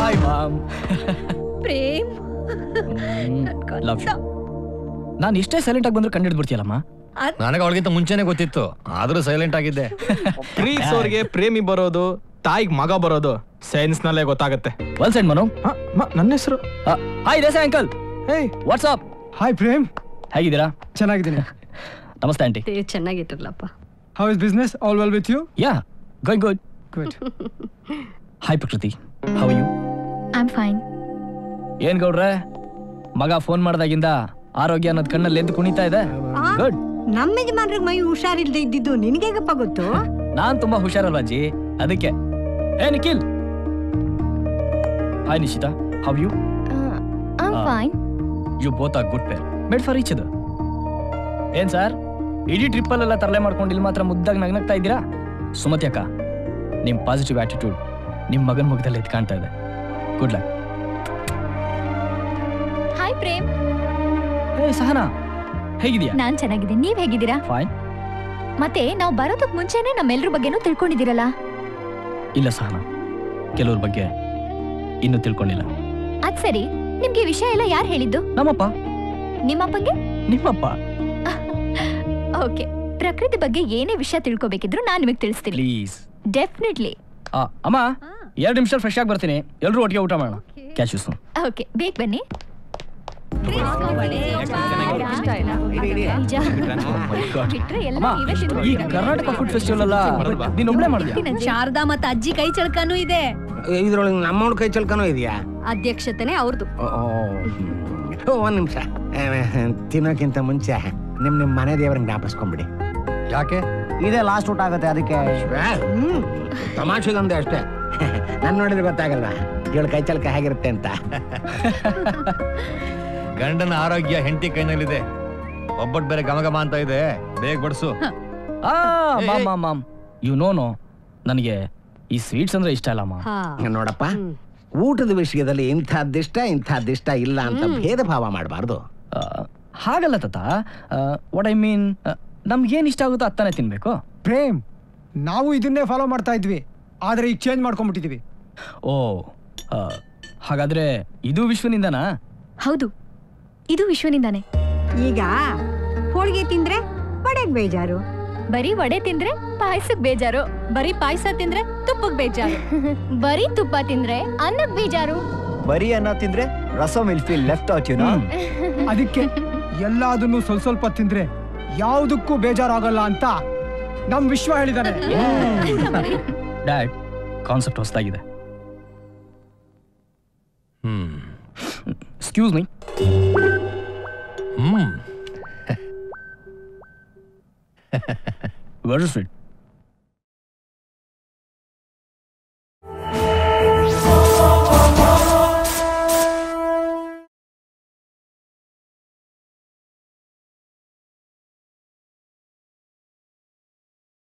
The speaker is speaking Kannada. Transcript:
Hi mom Prem love you ನಾನು ಎಷ್ಟೇ ಸೈಲೆಂಟ್ ಆಗಿ ಬಂದ್ರು ಕಂಡಿಡ್ ಬಿಡ್ತೀಯಲ್ಲಮ್ಮ ನನಗೆ ಅವಳಿಗಿಂತ ಮುಂಚೆನೆ ಗೊತ್ತಿತ್ತು ಆದ್ರೂ ಸೈಲೆಂಟ್ ಆಗಿದ್ದೆ ಪ್ರೀತಿಸೋರ್ಗೆ ಪ್ರೇಮಿ ಬರೋದು ತಾಯಿಗ್ ಮಗ ಬರೋದು ಸೈನ್ಸ್ ನಲ್ಲೇ ಗೊತ್ತಾಗತ್ತೆ ಒನ್ ಸೈಡ್ ಮನು ಹ, ಮ- ನನ್ನ ಹೆಸರು hi Desai uncle hey what's up hi Prem ಹೇಗಿದ್ದೀರಾ ಚೆನ್ನಾಗಿದ್ದೀನಿ ನಮಸ್ತೆ ಆಂಟಿ ಚೆನ್ನಾಗಿಟ್ಟಿರ್ಲಪ್ಪ how is business all well with you yeah going good good hi Prakruti how you I am fine ಏನ್ ಗೌಡ್ರೆ ಮಗ ಫೋನ್ ಮಾಡ್ದಾಗಿಂದ ಆರೋಗ್ಯ ಅನ್ನೋದ್ ಕಣ್ಣಲ್ಲಿ ಎದ್ದು ಕುಣಿತಾ ಇದೆ ಗುಡ್ ನಮ್ಮ ಯಜಮಾನ್ರಿಗೆ ಮೈ ಹುಷಾರಿಲ್ದೆ ಇದ್ದಿದ್ದು ನಿನ್ಗೇಗಪ್ಪ ಗೊತ್ತು ನಾನ್ ತುಂಬಾ ಹುಷಾರಲ್ಲ ಅಜ್ಜಿ ಅದಕ್ಕೆ ಏ Nikhil hi Nishita how you I am Ah. Fine you both are good pair made for each ಅದು ಏನ್ ಸರ್ ಇಡೀ ಟ್ರಿಪ್ಪಲ್ಲೆಲ್ಲ ತರಲೆ ಮಾಡ್ಕೊಂಡು ಇಲ್ಲಿ ಮಾತ್ರ ಮುದ್ದಾಗಿ ನಗ್ನಗ್ತಾ ಇದ್ದೀರಾ ಸುಮತಿ ಅಕ್ಕ ನಿಮ್ ಪಾಸಿಟಿವ್ ಆಟಿಟ್ಯೂಡ್ ನಿಮ್ ಮಗನ ಮುಖದಲ್ಲಿ ಎದ್ದು ಕಾಣ್ತಾ ಇದೆ ಗುಡ್ ಲಕ್ ಹಾಯ್ ಪ್ರೇಮ್ ಏ ಸಹನಾ ಹೇಗಿದ್ಯಾ ನಾನ್ ಚೆನ್ನಾಗಿದ್ದೀನಿ ನೀವ್ ಹೇಗಿದ್ದೀರಾ ಫೈನ್ ಮತ್ತೆ ನಾವು ಬರೋದಕ್ ಮುಂಚೆನೆ ನಮ್ಮೆಲ್ರ ಬಗ್ಗೆನೂ ತಿಳ್ಕೊಂಡಿದ್ದೀರಲ್ಲ ಇಲ್ಲ ಸಹನಾ ಕೆಲವ್ರ ಬಗ್ಗೆ ಇನ್ನೂ ತಿಳ್ಕೊಂಡಿಲ್ಲ ಅದ್ ಸರಿ ನಿಮ್ಗೆ ಈ ವಿಷಯ ಎಲ್ಲ ಯಾರು ಹೇಳಿದ್ದು ನಮ್ಮಪ್ಪ ನಿಮ್ಮಪ್ಪಂಗೆ ನಿಮ್ಮಪ್ಪ ಓಕೆ ಪ್ರಕೃತಿ ಬಗ್ಗೆ ಏನೇ ವಿಷಯ ತಿಳ್ಕೊಬೇಕಿದ್ರು ನಾನ್ ನಿಮಗೆ ತಿಳಿಸ್ತೀನಿ ಪ್ಲೀಸ್ ಡೆಫಿನೆಟ್ಲಿ ಅಮ್ಮ ಎರಡು ನಿಮಿಷ ಫ್ರೆಶ್ ಆಗಿ ಬರ್ತೀನಿ ಎಲ್ಲರೂ ಒಟ್ಟಿಗೆ ಊಟ ಮಾಡೋಣ ಕ್ಯಾಶ್ ಯೂಸ್ ಓಕೆ ಬೇಗ ಬನ್ನಿ ನಿಜ. ಬಿಟ್ರೆ ಎಲ್ಲ ಅಮ್ಮ ನೀವೇ ಈ ತಿಂದ್ಬಿಡ್ತೀರಾ. ಕರ್ನಾಟಕ ಫುಡ್ ಫೆಸ್ಟಿವಲ್ ಅಲ್ಲ ನೀನ್ ಒಬ್ಳೆ ಮಾಡಿದ್ಯಾ ಶಾರದಾ ಮತ್ತೆ ಅಜ್ಜಿ ಕೈ ಚಳಕನೂ ಇದೆ ಇದ್ರೊಳಗೆ ನಮ್ಮವಳ ಕೈ ಚಲ್ಕನೂ ಇದೆಯಾ ಅಧ್ಯಕ್ಷತೆನೆ ಅವ್ರದ್ದು ಓ ಒಂದ್ ನಿಮಿಷ ತಿನ್ನೋಕ್ಕಿಂತ ಮುಂಚೆ ನಿಮ್ ನಿಮ್ ಮನೆ ದೇವ್ರಂಗ್ ಜ್ಞಾಪಿಸ್ಕೊಂಬಿಡಿ ಯಾಕೆ ಇದೇ ಲಾಸ್ಟ್ ಊಟ ಆಗುತ್ತೆ ಅದಕ್ಕೆ ಹ್ಮ್ ತಮಾಷೆಗಂದೆ ಅಷ್ಟೇ ನನ್ ನೋಡಿದ್ರೆ ಗೊತ್ತಾಗಲ್ಲ ಇವಳ ಕೈ ಚಲ್ಕ ಹೇಗಿರುತ್ತೆ ಅಂತ ಗಂಡನ ಆರೋಗ್ಯ ಹೆಂಡತಿ ಕೈನಲ್ಲಿದೆ ಒಬ್ಬಟ್ ಬೇರೆ ಗಮ ಗಮ ಅಂತ ಇದೆ ಬೇಗ ಬಡ್ಸು ಆ mom mom mom you know no ನನಗೆ ಈ ಸ್ವೀಟ್ಸ್ ಅಂದ್ರೆ ಇಷ್ಟ ಇಲ್ಲ ಮಾ ನೋಡಪ್ಪ ಊಟದ ವಿಷಯದಲ್ಲಿ ಇಂಥದ್ದಿಷ್ಟ ಇಂಥದ್ದಿಷ್ಟ ಇಲ್ಲ ಅಂತ ಭೇದ ಭಾವ ಮಾಡಬಾರ್ದು ಹಾಗಲ್ಲ ತಾತ ವಾಟ್ ಐ ಮೀನ್ ನಮ್ಗೇನ್ ಇಷ್ಟ ಆಗುತ್ತೋ ಅತ್ತಾನೆ ತಿನ್ಬೇಕು ಪ್ರೇಮ್ ನಾವು ಇದನ್ನೇ ಫಾಲೋ ಮಾಡ್ತಾ ಇದ್ವಿ ಆದ್ರೆ ಈಗ ಚೇಂಜ್ ಮಾಡ್ಕೊಂಡ್ಬಿಟ್ಟಿದೀವಿ ಓ ಆ, ಹಾಗಾದ್ರೆ ಇದು ವಿಶ್ವನಿಂದನಾ ಹೌದು ಇದು ವಿಶ್ವನಿಂದಾನೆ ಈಗ ಹೋಳಿಗೆ ತಿಂದ್ರೆ ಬಡೆಗ್ ಬೇಜಾರು ಬರೀ ವಡೆ ತಿಂದ್ರೆ ಪಾಯಸಕ್ ಬೇಜಾರು ಬರೀ ಪಾಯಸ ತಿಂದ್ರೆ ತುಪ್ಪಕ್ ಬೇಜಾರು ಬರೀ ತುಪ್ಪ ತಿಂದ್ರೆ ಅನ್ನಕ್ ಬೇಜಾರು ಬರೀ ಅನ್ನ ತಿಂದ್ರೆ rasam will feel left out you know ಅದಕ್ಕೆ ಎಲ್ಲದನ್ನು ಸ್ವಲ್ಪ ಸ್ವಲ್ಪ ತಿಂದ್ರೆ ಯಾವುದಕ್ಕೂ ಬೇಜಾರಾಗಲ್ಲ ಅಂತ ನಮ್ ವಿಶ್ವ ಹೇಳಿದಾನೆ ಡ್ಯಾಡ್ ಕಾನ್ಸೆಪ್ಟ್ ಹೊಸದಾಗಿದೆ hmm excuse me hmm very sweet